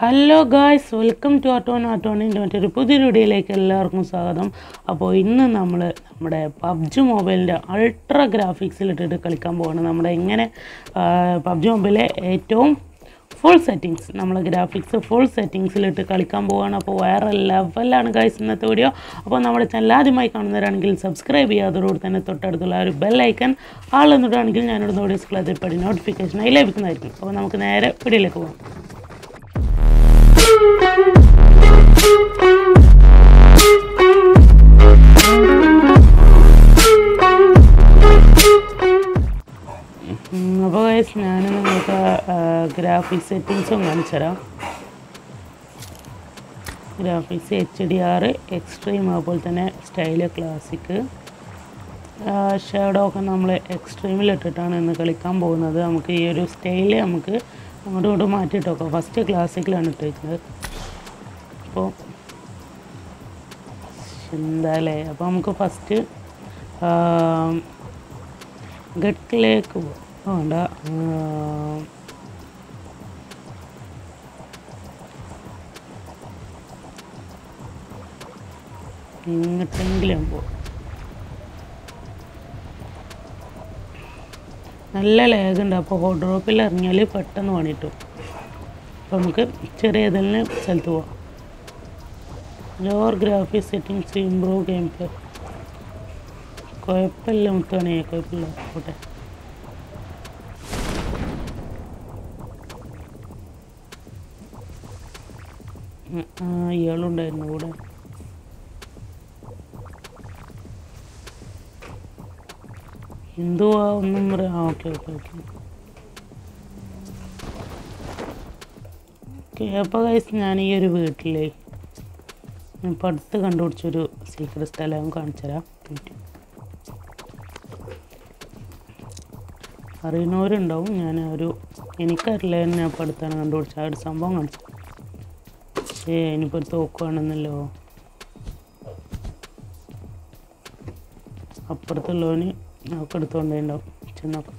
Hello guys welcome to അട്ടോൺ അട്ടോണിൻ്റെ മറ്റൊരു പുതിയൊരു വീഡിയോയിലേക്ക് എല്ലാവർക്കും സ്വാഗതം അപ്പോൾ ഇന്ന് നമ്മൾ നമ്മുടെ പബ്ജി മൊബൈലിൻ്റെ അൾട്രാ ഗ്രാഫിക്സിലിട്ടിട്ട് കളിക്കാൻ പോവാണ് നമ്മുടെ എങ്ങനെ പബ്ജി മൊബൈലിലെ ഏറ്റവും ഫുൾ സെറ്റിങ്സ് നമ്മൾ ഗ്രാഫിക്സ് ഫുൾ സെറ്റിങ്സിലിട്ട് കളിക്കാൻ പോവുകയാണ് അപ്പോൾ വേറെ ലെവലാണ് ഗൈസ് ഇന്നത്തെ വീഡിയോ അപ്പോൾ നമ്മുടെ ചാനൽ ആദ്യമായി കാണുന്നവരാണെങ്കിൽ സബ്സ്ക്രൈബ് ചെയ്യാത്തതോടെ തന്നെ തൊട്ടടുത്തുള്ള ആ ഒരു ബെല്ലൈക്കൻ ആൾ എന്നിട്ടാണെങ്കിൽ ഞാനിടുന്ന വീഡിയോസുകൾ അതിൽപ്പടി നോട്ടിഫിക്കേഷനായി ലഭിക്കുന്നതായിരിക്കും അപ്പോൾ നമുക്ക് നേരെ വീഡിയോയിലേക്ക് പോകാം അപ്പോൾ ഗൈസ് ഞാൻ നിങ്ങൾക്ക് ഗ്രാഫിക്സ് സെറ്റിങ്സും കാണിച്ചു തരാം graphics H D R extreme അതുപോലെ തന്നെ സ്റ്റൈല് ക്ലാസിക് ഷാഡോ ഒക്കെ നമ്മൾ എക്സ്ട്രീമിലിട്ടിട്ടാണ് ഇന്ന് കളിക്കാൻ പോകുന്നത് നമുക്ക് ഈ ഒരു സ്റ്റൈല് നമുക്ക് അങ്ങോട്ടും ഇങ്ങോട്ടും മാറ്റിയിട്ട് നോക്കാം ഫസ്റ്റ് ക്ലാസിക്കിലാണ് ഇട്ട് വെക്കുന്നത് അപ്പോൾ എന്തായാലേ അപ്പോൾ നമുക്ക് ഫസ്റ്റ് ഗട്ടിലേക്ക് വേണ്ട ഇങ്ങോട്ടെങ്കിലും പോ നല്ല ലേഗുണ്ട് അപ്പോൾ ഹോട്ട് ഡ്രോപ്പിൽ ഇറങ്ങിയാൽ പെട്ടെന്ന് പണിയിട്ടു അപ്പോൾ നമുക്ക് ചെറിയ ഏതെങ്കിലും സ്ഥലത്ത് പോവാം lower graphics settings improve game play കുഴപ്പമില്ല മുത്തുവാണേ കുഴപ്പമില്ല പോട്ടെ ആ ഇയാളുണ്ടായിരുന്നു കൂടെ എന്തുവാ ഒന്നും പറയാം ആ ഓക്കെ ഓക്കെ ഓക്കെ ഓക്കെ അപ്പോൾ ഗൈസ് ഞാൻ ഈ ഒരു വീട്ടിലേ ഇപ്പോൾ അടുത്ത് കണ്ടുപിടിച്ചൊരു സീക്രട്ട് സ്ഥലം കാണിച്ചു തരാം അറിയുന്നവരുണ്ടാവും ഞാൻ ഒരു എനിക്കറിയില്ല ഞാൻ ഇപ്പോൾ അടുത്താണ് കണ്ടുപിടിച്ചത് ആ ഒരു സംഭവം കാണിച്ചു ഏ ഇനിയിപ്പോൾ ഒരു തോക്കുവാണെന്നല്ലോ അപ്പുറത്തുള്ളവന് നമുക്ക് എടുത്തുകൊണ്ടേണ്ടാവും ചെന്നോക്കാം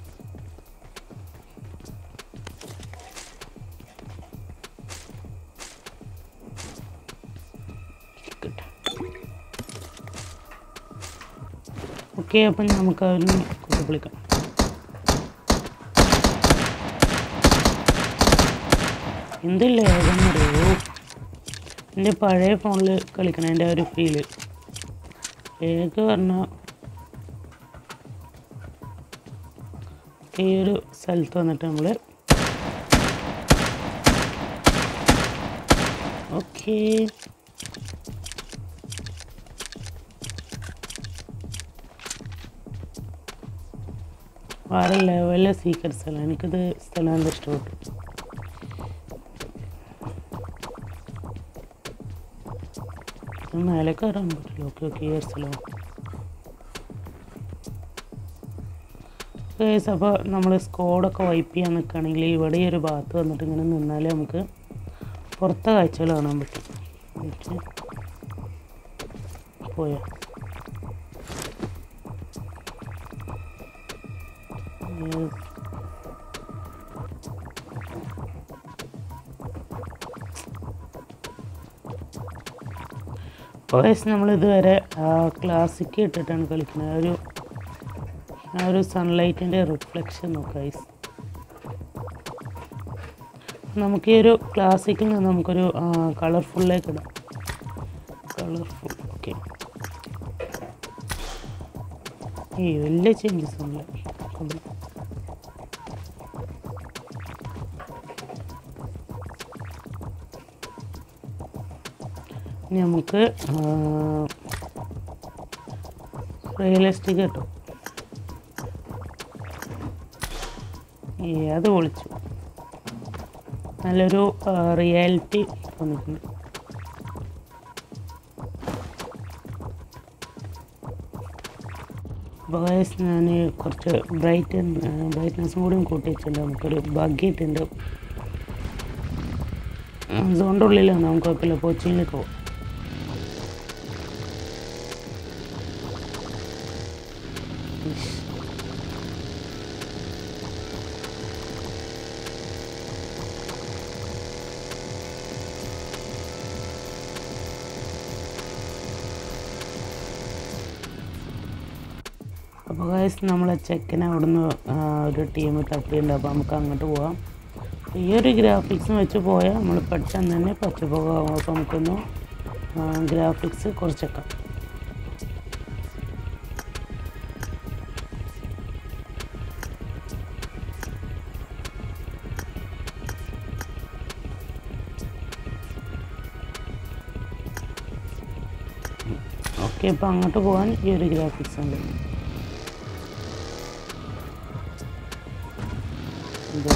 ഓക്കെ അപ്പം നമുക്ക് അതിന് കൂട്ടി വിളിക്കാം എന്തില്ല ഏതെന്നറിയോ എൻ്റെ പഴയ ഫോണിൽ കളിക്കണം എൻ്റെ ഒരു ഫീല് ഏക പറഞ്ഞാൽ ഈ ഒരു സ്ഥലത്ത് വന്നിട്ട് നമ്മൾ ഓക്കേ വേറെ ലെവലിലെ സീക്രട്ട് സ്ഥലം എനിക്കിത് സ്ഥലം എന്താ ഇഷ്ടപ്പെട്ടു മേലെ കയറാൻ പറ്റില്ല ഓക്കെ ഓക്കെ ഈ ഒരു സ്ഥലം കേസ് അപ്പോൾ നമ്മൾ സ്കോഡൊക്കെ വൈപ്പ് ചെയ്യാൻ നിൽക്കുകയാണെങ്കിൽ ഇവിടെ ഈ ഒരു ഭാഗത്ത് വന്നിട്ട് ഇങ്ങനെ നിന്നാൽ നമുക്ക് പുറത്തെ കാഴ്ചകൾ കാണാൻ പറ്റും പോയാ വയസ്സ് നമ്മളിതുവരെ ക്ലാസിക്ക് ഇട്ടിട്ടാണ് കളിക്കുന്നത് ആ ഒരു ആ ഒരു സൺലൈറ്റിൻ്റെ റിഫ്ലക്ഷൻ നോക്കാം ഐസ് നമുക്ക് ഈ ഒരു ക്ലാസിക്കിൽ നിന്ന് നമുക്കൊരു കളർഫുള്ളിലേക്ക് ഇടാം കളർഫുൾ ഓക്കെ ഈ വലിയ ചേഞ്ചസ് ഒന്നുമില്ല നമുക്ക് റിയലിസ്റ്റിക് കിട്ടും അത് പൊളിച്ചു നല്ലൊരു റിയാലിറ്റി തോന്നിയിട്ടുണ്ട് ബോയ്സ് ഞാൻ കുറച്ച് ബ്രൈറ്റ് ബ്രൈറ്റ്നസ്സും കൂടി കൂട്ടി വെച്ചില്ല നമുക്കൊരു ഭാഗ്യമായിട്ടുണ്ട് സോണിൻ്റെ ഉള്ളിലാണ് നമുക്ക് കുഴപ്പമില്ല കോച്ചിങ്ങിലേക്ക് പോകും അപ്പോൾ ഗൈസ് നമ്മളെ ചെക്കനെ അവിടുന്ന് ആ, ഒരു ടീം തട്ടിയിട്ടുണ്ട് അപ്പോൾ നമുക്ക് അങ്ങോട്ട് പോവാം ഈ ഒരു ഗ്രാഫിക്സും വെച്ച് പോയാൽ നമ്മൾ പെട്ടെന്ന് തന്നെ പച്ചപ്പോകാവും അപ്പോൾ നമുക്കൊന്ന് ഗ്രാഫിക്സ് കുറച്ചേക്കാം ഓക്കെ അപ്പോൾ അങ്ങോട്ട് പോകാൻ ഈ ഒരു ഗ്രാഫിക്സ് ഉണ്ട് ഇത്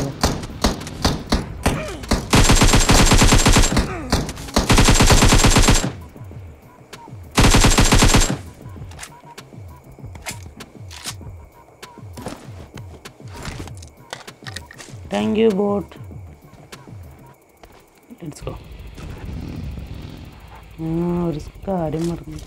thank you bot let's go ആ ഒരു കാര്യം മറന്നു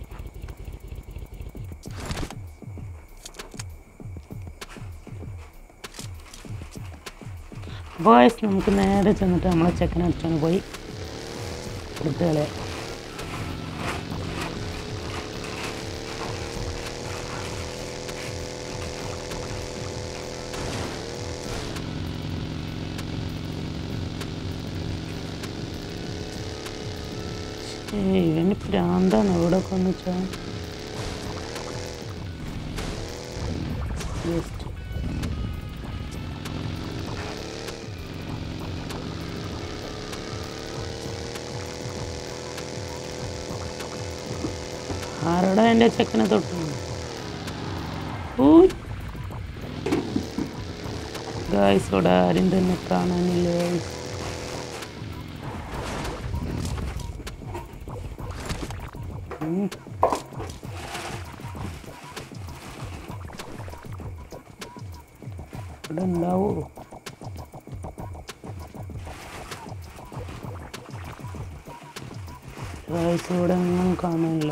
ബോയ്സ് നമുക്ക് നേരെ ചെന്നിട്ട് നമ്മളെ ചെക്കനെ അടിച്ചോണ്ട് പോയി എടുത്ത് കളയാം ഏയ് ഇവന് പ്രാന്താണ് എവിടെ കൊന്നു വെച്ചാൽ ജസ്റ്റ് ആരോടാ എൻ്റെ ചെക്കനെ തൊട്ടു ഊയ് ഗായ്സ് ഇവിടെ ആരും തന്നെ കാണാനില്ല guys. ഉം. ഇവിടെ ഉണ്ടാവോ ഗായ്സ് ഇവിടെ ഒന്നും കാണാനില്ല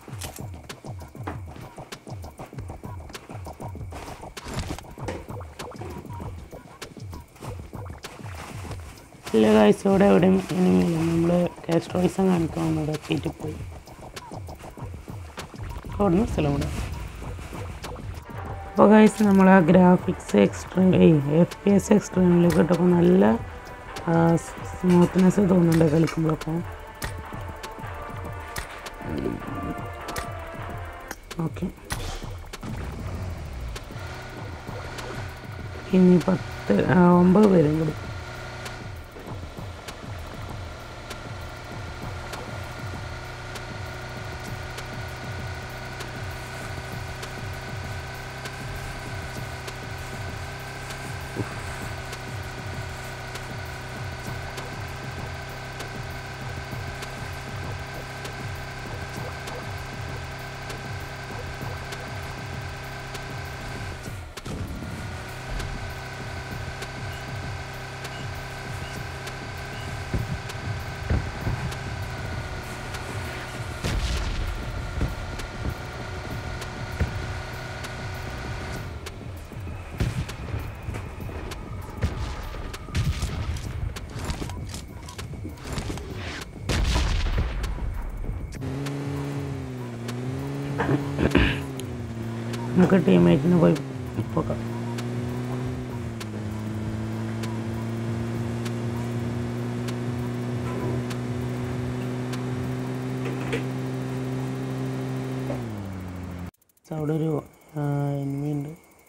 ഇല്ല ഗായ്സ് ഇവിടെ എവിടെയും എനിമില്ല നമ്മൾ കാസ്ട്രോയിസം കാണിക്കാൻ വന്നത് എത്തിയിട്ട് പോയി അവിടുന്ന് സ്ഥലം കൂടെ അപ്പോൾ ഗൈസ് നമ്മൾ ആ ഗ്രാഫിക്സ് എക്സ്ട്രീം ഏയ് എഫ് പി എസ് എക്സ്ട്രീമിലേക്ക് ഇട്ടപ്പോൾ നല്ല സ്മൂത്ത്നെസ് തോന്നുന്നുണ്ട് കളിക്കുമ്പോഴൊക്കെ ഓക്കെ ഇനി പത്ത് ആ, ഒമ്പത് പേരും കൂടി നമുക്ക് ടീമേറ്റിന് പോയി പോകാം അവിടെ ഒരു എനിമി ഉണ്ട്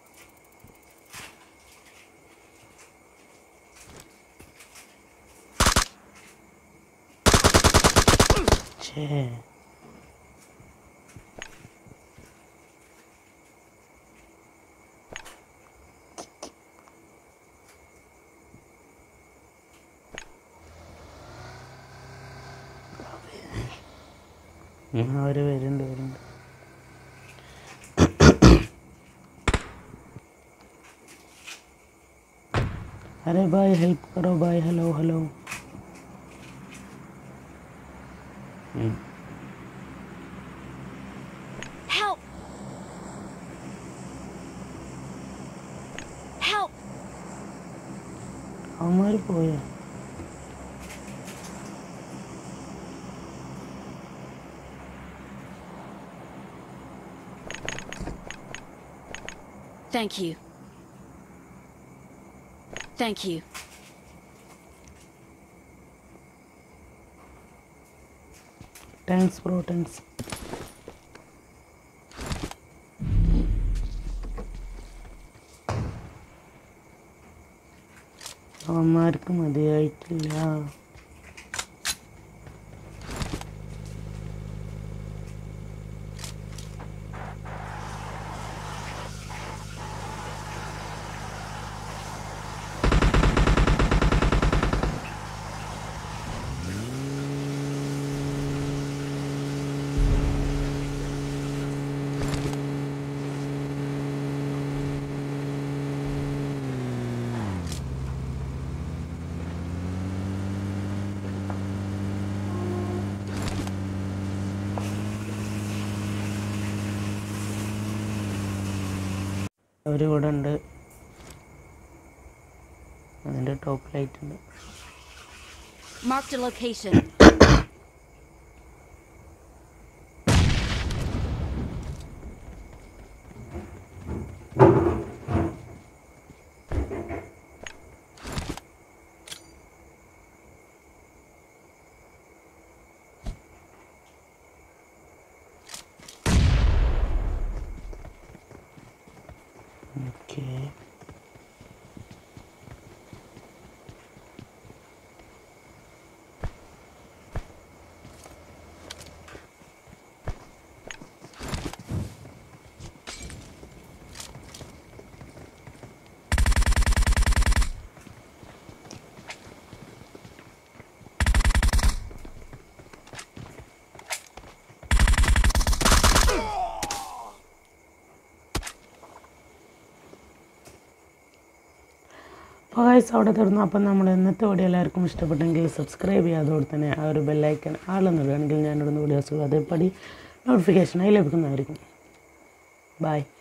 ഛേ അവർ വരുന്നുണ്ട് വരുന്നുണ്ട് अरे भाई हेल्प करो भाई हेलो हेलो Help! Help! അവന്മാർ പോയാ Thank you. Thank you. Thanks bro thanks അവന്മാർക്ക് മതിയായിട്ടില്ല അവർ ഇവിടെ ഉണ്ട് അതിൻ്റെ ടോപ്പ് ലൈറ്റ് ഉണ്ട് Marked a location. ഓക്കെ അപ്പോൾ ഗൈസ് അവിടെ തീർന്നു അപ്പം നമ്മൾ ഇന്നത്തെ വീഡിയോ എല്ലാവർക്കും ഇഷ്ടപ്പെട്ടെങ്കിൽ സബ്സ്ക്രൈബ് ചെയ്യാതോടെ തന്നെ ആ ഒരു ബെല്ലൈക്കൺ ആളെന്നിടുകയാണെങ്കിൽ ഞാനിടുന്ന വീഡിയോസുകൾ അതേപടി നോട്ടിഫിക്കേഷനായി ലഭിക്കുന്നതായിരിക്കും ബൈ